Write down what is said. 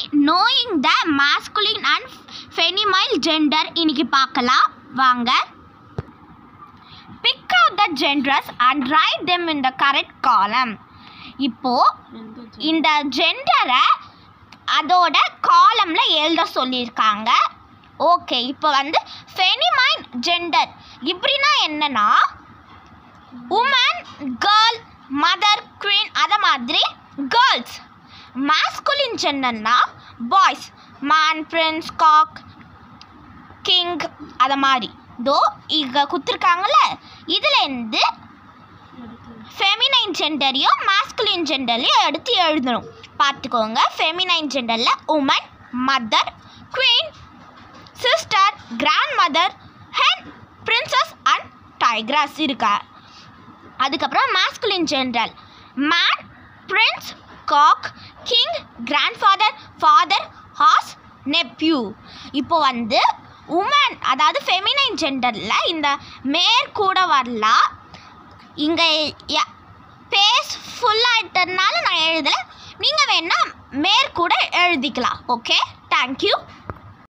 knowing the masculine and feminine gender இன்னைக்கு பார்க்கலாம் வாங்க pick out the genders and write them in the correct column இப்போ இந்த ஜெண்டரை அதோட காலம்ல எழுத சொல்லியிருக்காங்க ஓகே இப்போ வந்து ஃபெனிமைன் ஜெண்டர் இப்படின்னா என்னன்னா உமன் கேர்ள் மதர் குவீன் அதை மாதிரி கேர்ள்ஸ் மாஸ்குலின் ஜெண்டர்னா boys man prince cock king அதை மாதிரி தோ இங்கே குத்துருக்காங்கல்ல இதுலேருந்து ஃபெமினைன் ஜெண்டரையும் மாஸ்குலின் ஜெண்டர்லையும் எடுத்து எழுதணும் பார்த்துக்கோங்க ஃபெமினைன் ஜெண்டரில் woman mother queen sister grand mother hen princess and tigress இருக்கா அதுக்கப்புறம் masculine gender man prince cock king grandfather father horse nephew இப்போ வந்து உமன் அதாவது ஃபெமினைன் ஜெண்டரில் இந்த மேற் கூட வரலாம் இங்கே பேஸ் ஃபுல்லாகிட்டதுனால நான் எழுதலை நீங்கள் வேணால் மேற்கூட எழுதிக்கலாம் ஓகே தேங்க்யூ